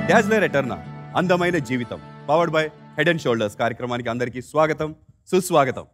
dazzler Eterna అందమైన జీవితం powered by Head and Shoulders కార్యక్రమానికి అందరికీ స్వాగతం సుస్వాగతం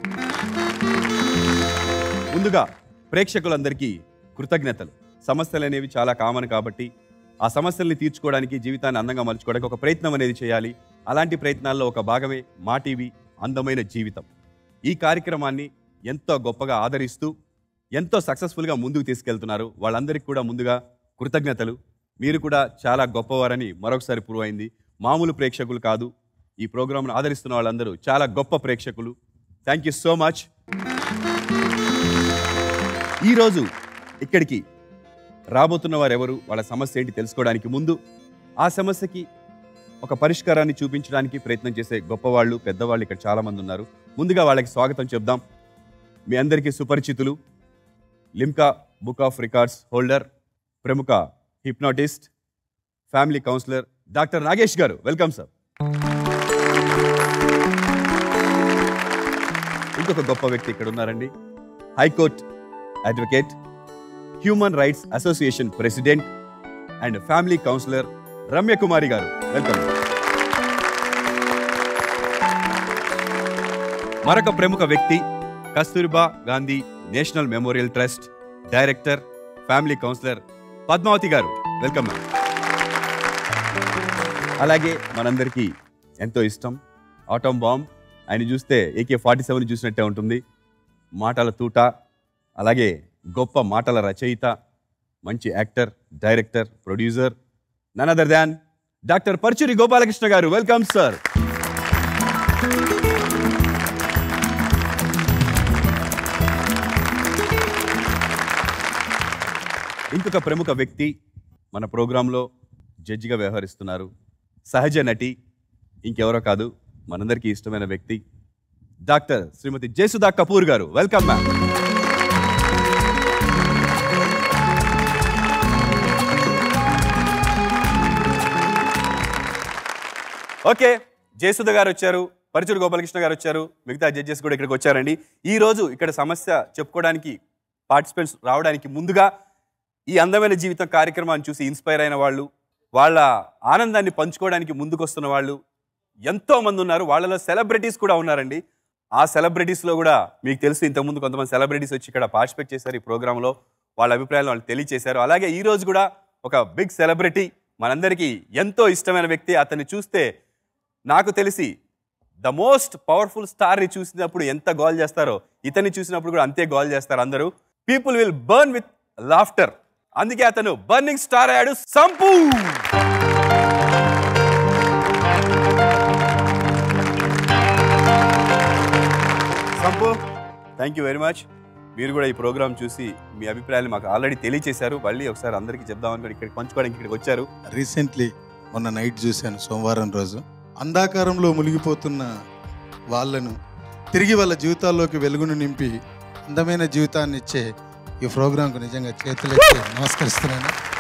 ముందుగా ప్రేక్షకులందరికీ కృతజ్ఞతలు సమస్యలు అనేవి చాలా కామన్ కాబట్టి ఆ సమస్యల్ని తీర్చుకోవడానికి జీవితాన్ని అందంగా మలుచుకోవడానికి ఒక ప్రయత్నం అనేది చేయాలి అలాంటి ప్రయత్నాల్లో ఒక భాగమే మా టీవీ అందమైన జీవితం ఈ కార్యక్రమాన్ని ఎంతో గొప్పగా ఆదరిస్తూ ఎంతో సక్సెస్ఫుల్గా ముందుకు తీసుకెళ్తున్నారు వాళ్ళందరికీ కూడా ముందుగా కృతజ్ఞతలు మీరు కూడా చాలా గొప్పవారని మరొకసారి ప్రూవ్ అయింది మామూలు ప్రేక్షకులు కాదు ఈ ప్రోగ్రామ్ను ఆదరిస్తున్న వాళ్ళందరూ చాలా గొప్ప ప్రేక్షకులు థ్యాంక్ యూ సో మచ్ ఈరోజు ఇక్కడికి రాబోతున్న వారు ఎవరు వాళ్ళ సమస్య ఏంటి తెలుసుకోవడానికి ముందు ఆ సమస్యకి ఒక పరిష్కారాన్ని చూపించడానికి ప్రయత్నం చేసే గొప్పవాళ్ళు పెద్దవాళ్ళు ఇక్కడ చాలామంది ఉన్నారు ముందుగా వాళ్ళకి స్వాగతం చెప్దాం మీ అందరికీ సుపరిచితులు Limca book of records holder ప్రముఖ hypnotist family counsellor doctor Nagesh garu welcome sir ఇంకొక గొప్ప వ్యక్తి ఇక్కడ ఉన్నారండి high court advocate human rights association president and family counsellor Ramya Kumari garu welcome మరొక ప్రముఖ వ్యక్తి Kasturba Gandhi national memorial trust director family counsellor Padmavathi garu welcome ma'am అలాగే మనందరికీ ఎంతో ఇష్టం ఆటోమ్ బాంబ్ ఆయన చూస్తే ఏకే ఫార్టీ సెవెన్ చూసినట్టే ఉంటుంది మాటల తూట అలాగే గొప్ప మాటల రచయిత మంచి actor director producer none other than doctor Paruchuri Gopalakrishna garu welcome sir ఇంకొక ప్రముఖ వ్యక్తి మన ప్రోగ్రాంలో జడ్జిగా వ్యవహరిస్తున్నారు సహజ నటి ఇంకెవరో కాదు మనందరికీ ఇష్టమైన వ్యక్తి డాక్టర్ శ్రీమతి జయసుధా కపూర్ గారు వెల్కమ్ మ్యామ్ ఓకే జయసుధ గారు వచ్చారు పరిచూరు గోపాలకృష్ణ గారు వచ్చారు మిగతా జడ్జెస్ కూడా ఇక్కడికి వచ్చారండి ఈ రోజు ఇక్కడ సమస్య చెప్పుకోవడానికి పార్టిసిపెంట్స్ రావడానికి ముందుగా ఈ అందమైన జీవితం కార్యక్రమాన్ని చూసి ఇన్స్పైర్ అయిన వాళ్ళు వాళ్ళ ఆనందాన్ని పంచుకోవడానికి ముందుకొస్తున్న వాళ్ళు ఎంతో మంది ఉన్నారు వాళ్ళలో సెలబ్రిటీస్ కూడా ఉన్నారండి ఆ సెలబ్రిటీస్లో కూడా మీకు తెలుసు ఇంతకుముందు కొంతమంది సెలబ్రిటీస్ వచ్చి ఇక్కడ పార్టిసిపేట్ చేశారు ఈ ప్రోగ్రాంలో వాళ్ళ అభిప్రాయాలు వాళ్ళు తెలియచేశారు అలాగే ఈ రోజు కూడా ఒక బిగ్ సెలబ్రిటీ మనందరికీ ఎంతో ఇష్టమైన వ్యక్తి అతన్ని చూస్తే నాకు తెలిసి ద మోస్ట్ పవర్ఫుల్ స్టార్ని చూసినప్పుడు ఎంత గోల్ చేస్తారో ఇతన్ని చూసినప్పుడు కూడా అంతే గోల్ చేస్తారు అందరూ people will burn with laughter అందుకే అతను బర్నింగ్ స్టార్ అయ్యాడు Sampoo Sampu thank you very much మీరు కూడా ఈ ప్రోగ్రామ్ చూసి మీ అభిప్రాయాలు మాకు ఆల్రెడీ తెలియచేశారు మళ్ళీ ఒకసారి అందరికీ చెప్దామని కూడా ఇక్కడికి పంచుకోవడానికి ఇక్కడికి వచ్చారు రీసెంట్లీ మొన్న నైట్ చూశాను సోమవారం రోజు అంధాకారంలో మునిగిపోతున్న వాళ్ళను తిరిగి వాళ్ళ జీవితాల్లోకి వెలుగును నింపి అందమైన జీవితాన్ని ఇచ్చే ఈ ప్రోగ్రాంకు నిజంగా చేతులెత్తి నమస్కరిస్తున్నాను